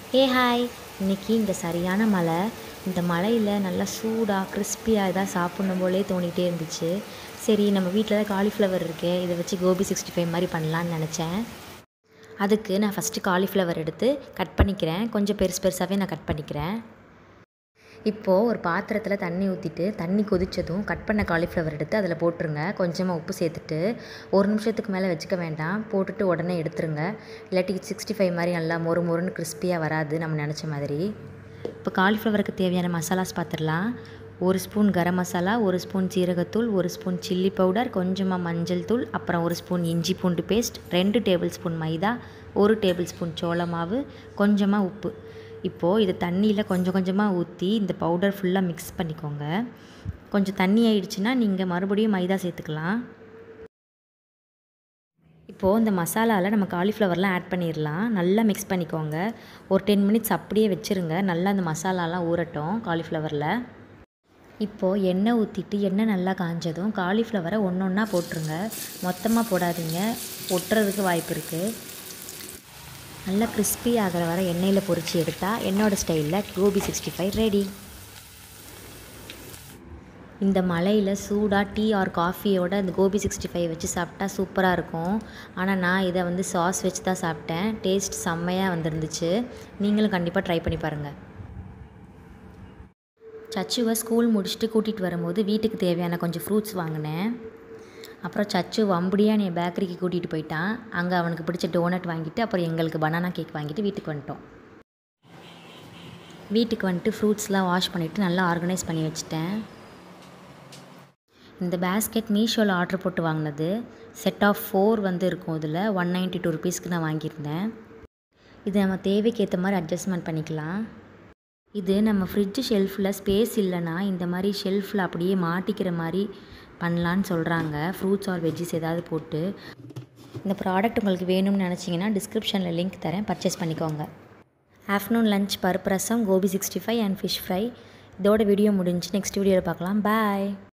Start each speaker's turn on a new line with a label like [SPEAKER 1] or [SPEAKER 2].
[SPEAKER 1] ஏ hi இன்னைக்கு இங்கே சரியான மழை இந்த மழையில் நல்லா சூடாக கிறிஸ்பியாக இதாக சாப்பிட்ணும் போலே தோணிகிட்டே இருந்துச்சு சரி நம்ம வீட்டில் தான் காலிஃப்ளவர் இருக்கே இதை வச்சு கோபி சிக்ஸ்டி ஃபைவ் மாதிரி பண்ணலான்னு நினச்சேன் அதுக்கு நான் ஃபஸ்ட்டு காலிஃப்ளவர் எடுத்து கட் பண்ணிக்கிறேன் கொஞ்சம் பெருசு பெருசாகவே நான் கட் பண்ணிக்கிறேன் இப்போது ஒரு பாத்திரத்தில் தண்ணி ஊற்றிட்டு தண்ணி கொதித்ததும் கட் பண்ண காலிஃப்ளவர் எடுத்து அதில் போட்டுருங்க கொஞ்சமாக உப்பு சேர்த்துட்டு ஒரு நிமிஷத்துக்கு மேலே வச்சுக்க வேண்டாம் போட்டுட்டு உடனே எடுத்துருங்க இல்லாட்டி சிக்ஸ்டி ஃபைவ் மாதிரி நல்லா மொறு மொறுன்னு கிறிஸ்பியாக வராது நம்ம நினச்ச மாதிரி இப்போ காலிஃப்ளவருக்கு தேவையான மசாலாஸ் பார்த்துடலாம் ஒரு ஸ்பூன் கரம் மசாலா ஒரு ஸ்பூன் சீரகத்தூள் ஒரு ஸ்பூன் சில்லி பவுடர் கொஞ்சமாக மஞ்சள் தூள் அப்புறம் ஒரு ஸ்பூன் இஞ்சி பூண்டு பேஸ்ட் ரெண்டு டேபிள் ஸ்பூன் மைதா ஒரு டேபிள் ஸ்பூன் சோள மாவு கொஞ்சமாக உப்பு இப்போது இது தண்ணியில் கொஞ்சம் கொஞ்சமாக ஊற்றி இந்த பவுடர் ஃபுல்லாக மிக்ஸ் பண்ணிக்கோங்க கொஞ்சம் தண்ணி ஆயிடுச்சுன்னா நீங்கள் மறுபடியும் மைதா சேர்த்துக்கலாம் இப்போது இந்த மசாலாவில் நம்ம காலிஃப்ளவர்லாம் ஆட் பண்ணிடலாம் நல்லா மிக்ஸ் பண்ணிக்கோங்க ஒரு டென் மினிட்ஸ் அப்படியே வச்சுருங்க நல்லா அந்த மசாலாலாம் ஊறட்டும் காலிஃப்ளவரில் இப்போது எண்ணெய் ஊற்றிட்டு எண்ணெய் நல்லா காஞ்சதும் காலிஃப்ளவரை ஒன்று ஒன்றா போட்டுருங்க மொத்தமாக போடாதீங்க ஒட்டுறதுக்கு வாய்ப்பு இருக்குது நல்லா கிறிஸ்பி ஆகிற வர எண்ணெயில் பொரித்து எடுத்தால் என்னோடய ஸ்டைலில் கோபி சிக்ஸ்டி ஃபைவ் ரெடி இந்த மலையில் சூடாக டீ ஆர் காஃபியோட இந்த கோபி சிக்ஸ்டி ஃபைவ் வச்சு சாப்பிட்டா சூப்பராக இருக்கும் ஆனால் நான் இதை வந்து சாஸ் வச்சு தான் சாப்பிட்டேன் டேஸ்ட் செம்மையாக வந்துருந்துச்சு நீங்களும் கண்டிப்பாக ட்ரை பண்ணி பாருங்கள் சச்சுவை ஸ்கூல் முடிச்சுட்டு கூட்டிகிட்டு வரும்போது வீட்டுக்கு தேவையான கொஞ்சம் ஃப்ரூட்ஸ் வாங்கினேன் அப்புறம் சச்சு வம்படியாக நீ பேக்கரிக்கு கூட்டிகிட்டு போயிட்டான் அங்கே அவனுக்கு பிடிச்ச டோனட் வாங்கிட்டு அப்புறம் எங்களுக்கு பனானா கேக் வாங்கிட்டு வீட்டுக்கு வந்துட்டோம் வீட்டுக்கு வந்துட்டு ஃப்ரூட்ஸ்லாம் வாஷ் பண்ணிவிட்டு நல்லா ஆர்கனைஸ் பண்ணி வச்சுட்டேன் இந்த பேஸ்கெட் மீஷோவில் ஆர்டர் போட்டு வாங்கினது செட் ஆஃப் ஃபோர் வந்து இருக்கும் இதில் ஒன் நைன்ட்டி டூ ருபீஸ்க்கு நான் வாங்கியிருந்தேன் இது நம்ம தேவைக்கு ஏற்ற மாதிரி அட்ஜஸ்ட்மெண்ட் பண்ணிக்கலாம் இது நம்ம ஃப்ரிட்ஜு ஷெல்ஃபில் ஸ்பேஸ் இல்லைன்னா இந்த மாதிரி ஷெல்ஃபில் அப்படியே மாட்டிக்கிற மாதிரி பண்ணலான்னு சொல்கிறாங்க ஃப்ரூட்ஸ் ஆர் வெஜ்ஜிஸ் ஏதாவது போட்டு இந்த ப்ராடக்ட் உங்களுக்கு வேணும்னு நினச்சிங்கன்னா டிஸ்கிரிப்ஷனில் லிங்க் தரேன் பர்ச்சேஸ் பண்ணிக்கோங்க ஆஃப்டர்நூன் லஞ்ச் பருப்பு ரசம் gobi sixty five and fish fry இதோட வீடியோ முடிஞ்சு நெக்ஸ்ட் வீடியோவில் பார்க்கலாம் பாய்